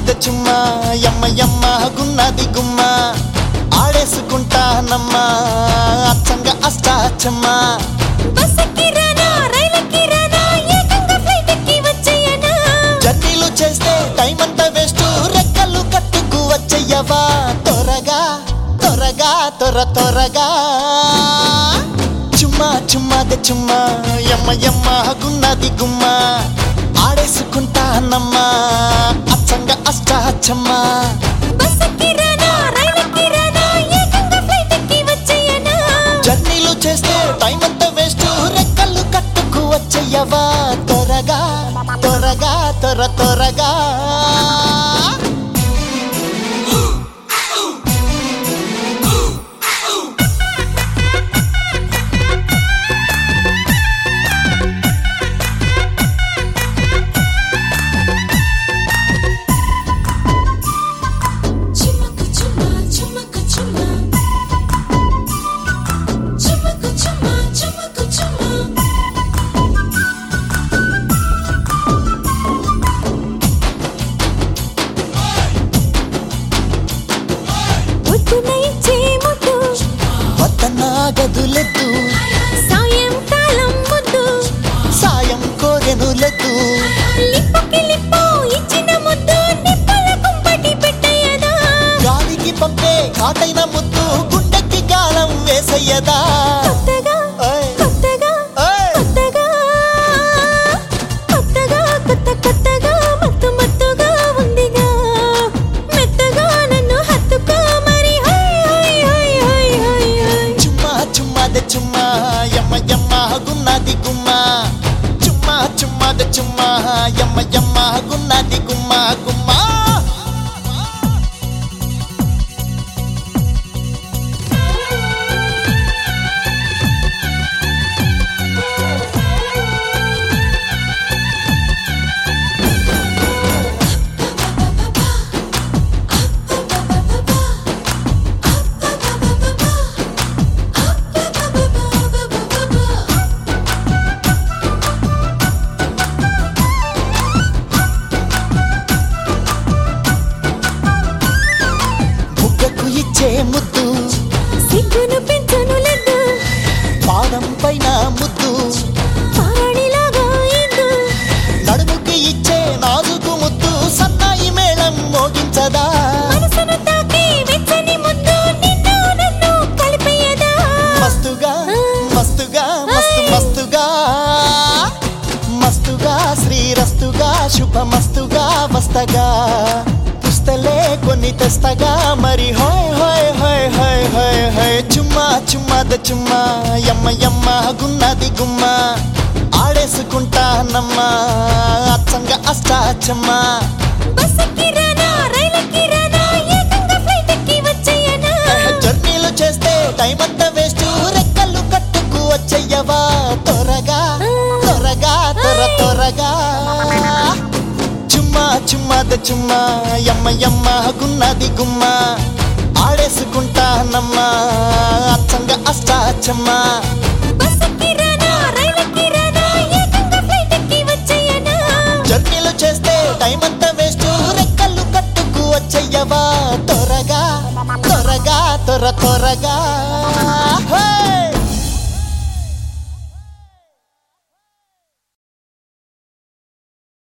చుమ్మాద చుమ్మా యమ్మ యమ్మ గున్నది గుమ్మ ఆడేసుకుంటానమ్మా అచ్చంగా అష్టాచమ్మా బస్సెక్కి రానా, రైలెక్కి రానా, ఏకంగా ఫ్లైటెక్కి వచ్చేయనా? జర్నీలు చేస్తే టైం అంతా వేస్ట్ రెక్కలు కట్టుకు వచ్చయ్యవా త్వరగా త్వరగా త్వర త్వరగా చుమ్మా చుమ్మాద చుమ్మా యమ్మ యమ్మ గున్నది గుమ్మ ఆడేసుకుంటానమ్మా అచ్చంగా అష్టాచమ్మా బస్సెక్కి రానా, రైలెక్కి రానా, ఏకంగా ఫ్లైటెక్కి వచ్చేయనా? జర్నీలు చేస్తే టైం అంతా వేస్ట్ రెక్కలు కట్టుకు వచ్చయ్యవా త్వరగా త్వరగా త్వర త్వరగా చుమ్మకు చుమ్మా, చుమ్మకు చుమ్మా. చుమ్మకు చుమ్మా, చుమ్మకు చుమ్మా. పొద్దున ఇచ్చే ముద్దు, వద్దన్నా గదులెద్దు సాయంకాలం ముద్దు, సాయం కోరెను లెద్దు లిప్పుకి లిప్పు ఇచ్చిన ముద్దు, నిప్పుల కుంపటి పెట్టయ్యదా. గాలికి పంపే కాటైన ముద్దు గుండెకి గాలం వేసయ్యదా కొత్తగా, ఓయ్, కొత్తగా, ఓయ్. కొత్తగా, కొత్తగా, కొత్త కొత్తగా, మత్తు మత్తుగా ఉందిగా. మెత్తగా నన్ను హత్తుకో మరి హై, హై, హై, హై, హై, హై. చుమ్మా చుమ్మాద చుమ్మా యమ్మ యమ్మ గున్నది గుమ్మ చుమ్మా చుమ్మాద చుమ్మా యమ్మ యమ్మ గున్నది గుమ్మ గుమ్మ బుగ్గకు ఇచ్చే ముద్దు సిగ్గును పెంచను లెద్దు, పాదం పైన ముద్దు పారాణిలాగా ఎందు. నడుముకి ఇచ్చే నాజుకు ముద్దు సన్నాయి మేళం మోగించదా మనసును తాకి వెచ్చని ముద్దు, నిన్ను నన్ను కలిపేయదా. మస్తుగా మస్తుగా మస్తు మస్తుగా మస్తుగా శ్రీరస్తుగా శుభమస్తుగా వస్తగా పుస్తలే కొన్ని తెస్తగా మరి హోయ్ హోయ్ హోయ్ హోయ్ హోయ్ హోయ్ చుమ్మా చుమ్మాద చుమ్మా యమ్మ యమ్మ గున్నది గుమ్మ ఆడేసుకుంటానమ్మా అచ్చంగా అష్టాచమ్మా బస్సెక్కి రానా, రైలెక్కి రానా, ఏకంగా ఫ్లైటెక్కి వచ్చేయనా? జర్నీలు చేస్తే టైం అంతా వేస్ట్ రెక్కలు కట్టుకు వచ్చయ్యవా త్వరగా త్వరగా త్వర త్వరగా చుమ్మా చుమ్మాద చుమ్మా యమ్మ యమ్మ గున్నది గుమ్మ ఆడేసుకుంటానమ్మా అచ్చంగా అష్టాచమ్మా బస్సెక్కి రానా, రైలెక్కి రానా, ఏకంగా ఫ్లైటెక్కి వచ్చేయనా? జర్నీలు చేస్తే టైం అంతా వేస్ట్ రెక్కలు కట్టుకు వచ్చయ్యవా త్వరగా త్వరగా త్వర త్వరగా హే!